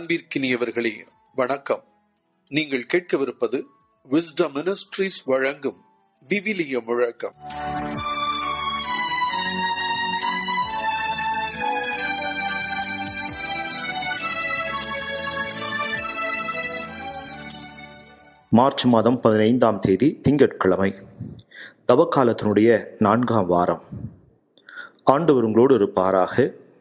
அன்பிற்கினியவர்களே வணக்கம் நீங்கள் கேட்கவிருப்பது விஸ்டம் மினிஸ்ட்ரீஸ் வழங்கும் விவிலிய முழக்கம் மார்ச் மாதம் பதினைந்தாம் தேதி திங்கட்கிழமை தவக்காலத்தினுடைய நான்காம் வாரம் ஆண்டவர் உங்களோடு இருப்பாராக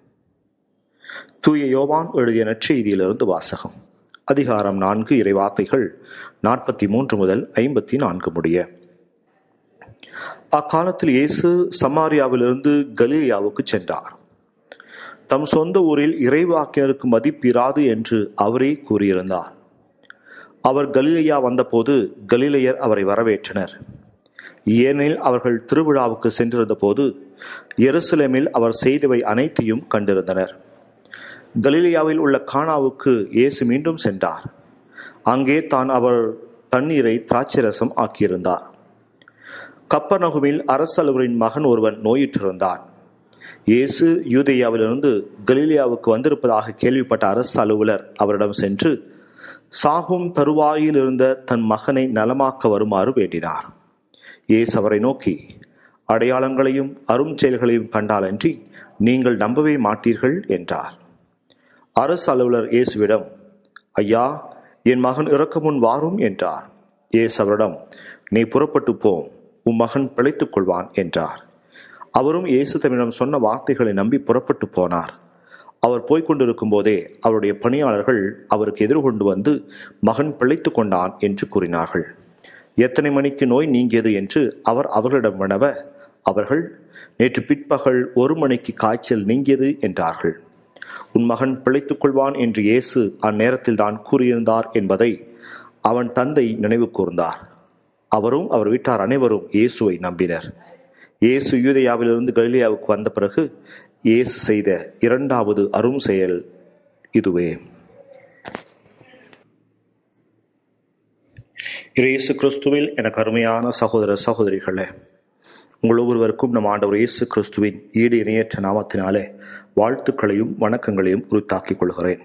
தூய யோவான் எழுதிய நற்செய்தியிலிருந்து வாசகம் அதிகாரம் நான்கு இறைவார்த்தைகள் நாற்பத்தி மூன்று முதல் ஐம்பத்தி நான்கு முடிய அக்காலத்தில் இயேசு சமாரியாவிலிருந்து கலீலியாவுக்கு சென்றார் தம் சொந்த ஊரில் இறைவாக்கினருக்கு மதிப்பிராது என்று அவரே கூறியிருந்தார் அவர் கலிலேயா வந்தபோது கலிலேயர் அவரை வரவேற்றனர் ஏனெனில் அவர்கள் திருவிழாவுக்கு சென்றிருந்த போது எருசலேமில் அவர் செய்தவை அனைத்தையும் கண்டிருந்தனர் கலிலேயாவில் உள்ள கானாவுக்கு இயேசு மீண்டும் சென்றார் அங்கே தான் அவர் தண்ணீரை திராட்சரசம் ஆக்கியிருந்தார் கப்பர்நகுவில் அரசலுவரின் மகன் ஒருவன் நோயுற்றிருந்தான் இயேசு யூதேயாவிலிருந்து கலிலியாவுக்கு வந்திருப்பதாக கேள்விப்பட்ட அரசு அலுவலர் அவரிடம் சென்று சாகும் தருவாயில் இருந்த தன் மகனை நலமாக்க வருமாறு வேண்டினார் இயேசு அவரை நோக்கி அடையாளங்களையும் அரும் செயல்களையும் கண்டாலன்றி நீங்கள் நம்பவே மாட்டீர்கள் என்றார் அரசு அலுவலர் இயேசுவிடம் ஐயா என் மகன் இறக்க முன் வாரும் என்றார் இயேசு அவரிடம் நீ புறப்பட்டு போம் உன் மகன் பிழைத்துக் கொள்வான் என்றார் அவரும் இயேசு தம்மிடம் சொன்ன வார்த்தைகளை நம்பி புறப்பட்டு போனார் அவர் போய்கொண்டிருக்கும் போதே அவருடைய பணியாளர்கள் அவருக்கு எதிர்கொண்டு வந்து மகன் பிழைத்து கொண்டான் என்று கூறினார்கள் எத்தனை மணிக்கு நோய் நீங்கியது என்று அவர் அவர்களிடம் வினவ அவர்கள் நேற்று பிற்பகல் ஒரு மணிக்கு காய்ச்சல் நீங்கியது என்றார்கள் உன் மகன் பிழைத்துக் கொள்வான் என்று இயேசு அந்நேரத்தில் தான் கூறியிருந்தார் என்பதை அவன் தந்தை நினைவு கூர்ந்தார் அவரும் அவர் வீட்டார் அனைவரும் இயேசுவை நம்பினர் இயேசு யூதயாவிலிருந்து கலிலியாவுக்கு வந்த பிறகு இயேசு செய்த இரண்டாவது அரும் செயல் இதுவே இயேசு கிறிஸ்துவில் எனக்கு அருமையான சகோதர சகோதரிகளே உங்கள் ஒவ்வொருவருக்கும் நம் ஆண்டவர் இயேசு கிறிஸ்துவின் ஈடு இணையற்ற நாமத்தினாலே வாழ்த்துக்களையும் வணக்கங்களையும் உரித்தாக்கிக் கொள்கிறேன்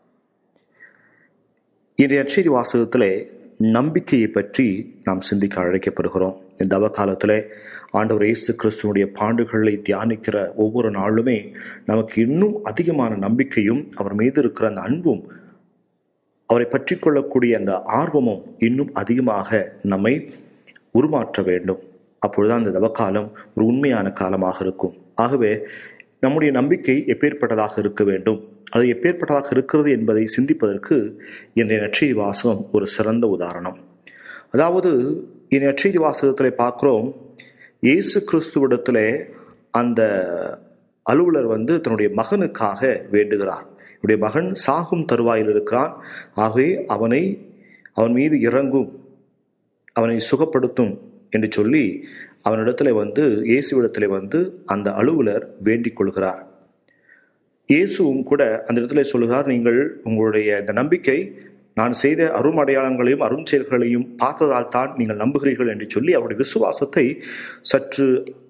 இன்றைய நற்செய்தி வாசகத்திலே நம்பிக்கையை பற்றி நாம் சிந்திக்க அழைக்கப்படுகிறோம் இந்த தவ காலத்தில் ஆண்டவர் இயேசு கிறிஸ்துவனுடைய பாண்டுகளை தியானிக்கிற ஒவ்வொரு நாளுமே நமக்கு இன்னும் அதிகமான நம்பிக்கையும் அவர் மீது இருக்கிற அந்த அன்பும் அவரை பற்றி கொள்ளக்கூடிய அந்த ஆர்வமும் இன்னும் அதிகமாக நம்மை உருமாற்ற வேண்டும் அப்பொழுதுதான் அந்த தவக்காலம் ஒரு உண்மையான காலமாக இருக்கும் ஆகவே நம்முடைய நம்பிக்கை எப்பேற்பட்டதாக இருக்க வேண்டும் அது எப்பேற்பட்டதாக இருக்கிறது என்பதை சிந்திப்பதற்கு இன்றைய நற்செய்தி வாசகம் ஒரு சிறந்த உதாரணம் அதாவது இந்த நற்செய்தி வாசகத்தில் பார்க்குறோம் இயேசு கிறிஸ்துவிடத்தில் அந்த அலுவலர் வந்து தன்னுடைய மகனுக்காக வேண்டுகிறார் என்னுடைய மகன் சாகும் தருவாயில் இருக்கிறான் ஆகவே அவனை அவன் மீது இறங்கும் அவனை சுகப்படுத்தும் என்று சொல்லி அவனிடத்துல வந்து இயேசுவிடத்துல வந்து அந்த அலுவலர் வேண்டிக் கொள்கிறார் இயேசுவும் கூட அந்த இடத்துல சொல்லுகிறார் நீங்கள் உங்களுடைய இந்த நம்பிக்கை நான் செய்த அரும் அடையாளங்களையும் அரும் செயல்களையும் பார்த்ததால் தான் நீங்கள் நம்புகிறீர்கள் என்று சொல்லி அவருடைய விசுவாசத்தை சற்று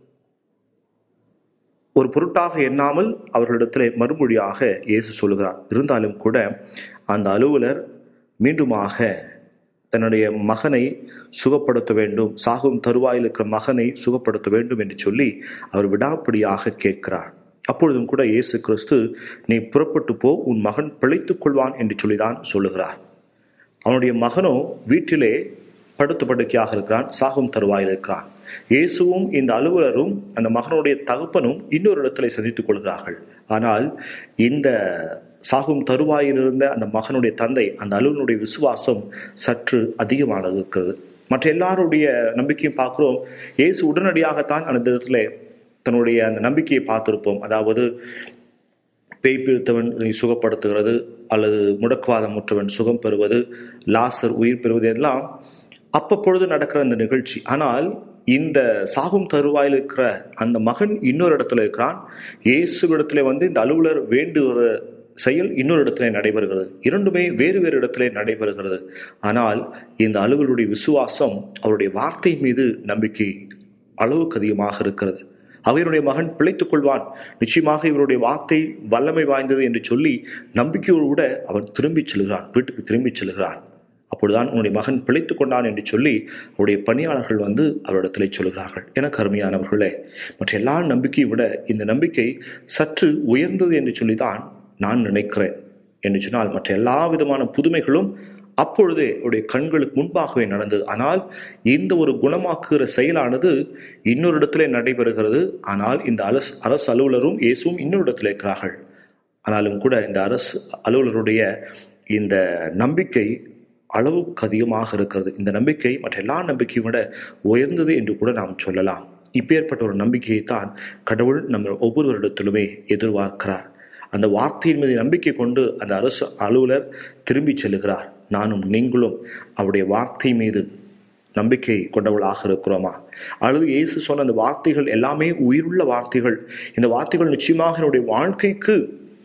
ஒரு பொருட்டாக எண்ணாமல் அவர்களிடத்தில் மறுமொழியாக இயேசு சொல்லுகிறார் இருந்தாலும் கூட அந்த அலுவலர் மீண்டுமாக தன்னுடைய மகனை சுகப்படுத்த வேண்டும் சாகும் தருவாயில் இருக்கிற மகனை சுகப்படுத்த வேண்டும் என்று சொல்லி அவர் விடாப்பிடியாக கேட்கிறார் அப்பொழுதும் கூட இயேசு கிறிஸ்து நீ புறப்பட்டு போ உன் மகன் பிழைத்துக் கொள்வான் என்று சொல்லிதான் சொல்லுகிறார் அவனுடைய மகனோ வீட்டிலே படுத்து படுக்கையாக இருக்கிறான் சாகும் தருவாயில் இருக்கிறான் இயேசுவும் இந்த அலுவலரும் அந்த மகனுடைய தகப்பனும் இன்னொரு இடத்துல சந்தித்துக் கொள்கிறார்கள் ஆனால் இந்த சாகும் தருவாயில் இருந்த அந்த மகனுடைய தந்தை அந்த அலுவலனுடைய விசுவாசம் சற்று அதிகமானது இருக்கிறது மற்ற எல்லாருடைய நம்பிக்கையும் பார்க்குறோம் இயேசு உடனடியாகத்தான் அந்த இடத்துல தன்னுடைய அந்த நம்பிக்கையை பார்த்திருப்போம் அதாவது பேய் பிடித்தவன் சுகப்படுத்துகிறது அல்லது முடக்குவாதம் முற்றவன் சுகம் பெறுவது லாசர் உயிர் பெறுவது எல்லாம் அப்பப்பொழுது நடக்கிற அந்த நிகழ்ச்சி ஆனால் இந்த சாகும் தருவாயில் இருக்கிற அந்த மகன் இன்னொரு இடத்துல இருக்கிறான் இயேசு இடத்துல வந்து இந்த அலுவலர் வேண்டுகிற செயல் இன்னொரு இடத்துல நடைபெறுகிறது இரண்டுமே வேறு வேறு இடத்துல நடைபெறுகிறது ஆனால் இந்த அலுவலுடைய விசுவாசம் அவருடைய வார்த்தை மீது நம்பிக்கை அளவுக்கு அதிகமாக இருக்கிறது அவருடைய மகன் பிழைத்துக் கொள்வான் நிச்சயமாக இவருடைய வார்த்தை வல்லமை வாய்ந்தது என்று சொல்லி நம்பிக்கையோடு கூட அவன் திரும்பிச் செல்கிறான் வீட்டுக்கு திரும்பிச் செல்கிறான் அப்பொழுதுதான் உன்னுடைய மகன் பிழைத்துக் கொண்டான் என்று சொல்லி அவருடைய பணியாளர்கள் வந்து அவரிடத்திலே சொல்கிறார்கள் என கருமையானவர்களே மற்ற எல்லா நம்பிக்கையை விட இந்த நம்பிக்கை சற்று உயர்ந்தது என்று சொல்லிதான் நான் நினைக்கிறேன் என்று சொன்னால் மற்ற எல்லா விதமான புதுமைகளும் அப்பொழுதே அவருடைய கண்களுக்கு முன்பாகவே நடந்தது ஆனால் இந்த ஒரு குணமாக்குகிற செயலானது இன்னொரு இடத்திலே நடைபெறுகிறது ஆனால் இந்த அரசு அரசு அலுவலரும் இயேசுவும் இன்னொரு இடத்துல இருக்கிறார்கள் ஆனாலும் கூட இந்த அரசு அலுவலருடைய இந்த நம்பிக்கை அளவுக்கு அதிகமாக இருக்கிறது இந்த நம்பிக்கை மற்ற எல்லா நம்பிக்கையும் விட உயர்ந்தது என்று கூட நாம் சொல்லலாம் இப்பேற்பட்ட ஒரு நம்பிக்கையை தான் கடவுள் நம்ம ஒவ்வொருவரிடத்திலுமே எதிர்பார்க்கிறார் அந்த வார்த்தையின் மீது நம்பிக்கை கொண்டு அந்த அரசு அலுவலர் திரும்பி செல்லுகிறார் நானும் நீங்களும் அவருடைய வார்த்தை மீது நம்பிக்கை கொண்டவளாக இருக்கிறோமா அல்லது இயேசு சொன்ன அந்த வார்த்தைகள் எல்லாமே உயிருள்ள வார்த்தைகள் இந்த வார்த்தைகள் நிச்சயமாக என்னுடைய வாழ்க்கைக்கு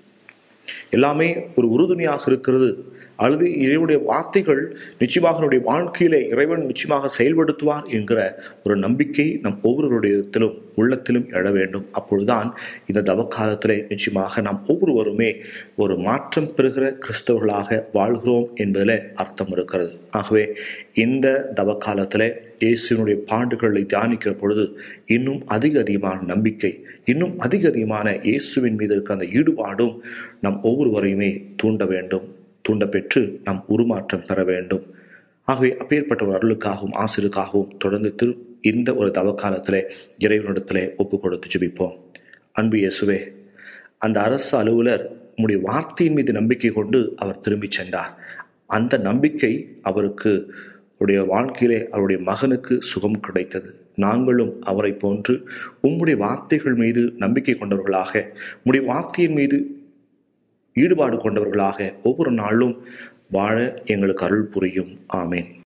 எல்லாமே ஒரு உறுதுணையாக இருக்கிறது அல்லது இறைவனுடைய வார்த்தைகள் நிச்சயமாக என்னுடைய வாழ்க்கையிலே இறைவன் நிச்சயமாக செயல்படுத்துவார் என்கிற ஒரு நம்பிக்கை நம் ஒவ்வொருவருடையத்திலும் உள்ளத்திலும் எழ வேண்டும் அப்பொழுதுதான் இந்த தவக்காலத்திலே நிச்சயமாக நாம் ஒவ்வொருவருமே ஒரு மாற்றம் பெறுகிற கிறிஸ்தவர்களாக வாழ்கிறோம் என்பதில் அர்த்தம் இருக்கிறது ஆகவே இந்த தவக்காலத்திலே இயேசுனுடைய பாண்டுகளை தியானிக்கிற பொழுது இன்னும் அதிக அதிகமான நம்பிக்கை இன்னும் அதிக அதிகமான இயேசுவின் மீது இருக்கிற அந்த ஈடுபாடும் நம் ஒவ்வொருவரையுமே தூண்ட வேண்டும் தூண்ட பெற்று நாம் உருமாற்றம் பெற வேண்டும் ஆகவே அப்பேற்பட்ட ஒரு அருளுக்காகவும் ஆசிரியருக்காகவும் தொடர்ந்து திரு இந்த ஒரு தவக்காலத்திலே இறைவனிடத்திலே ஒப்பு கொடுத்து ஜெபிப்போம் அன்பு இயேசுவே அந்த அரசு அலுவலர் உம்முடைய வார்த்தையின் மீது நம்பிக்கை கொண்டு அவர் திரும்பிச் சென்றார் அந்த நம்பிக்கை அவருக்கு உடைய வாழ்க்கையிலே அவருடைய மகனுக்கு சுகம் கிடைத்தது நாங்களும் அவரை போன்று உம்முடைய வார்த்தைகள் மீது நம்பிக்கை கொண்டவர்களாக உம்முடைய வார்த்தையின் மீது ஈடுபாடு கொண்டவர்களாக ஒவ்வொரு நாளும் வாழ எங்களுக்கு அருள் புரியும் ஆமேன்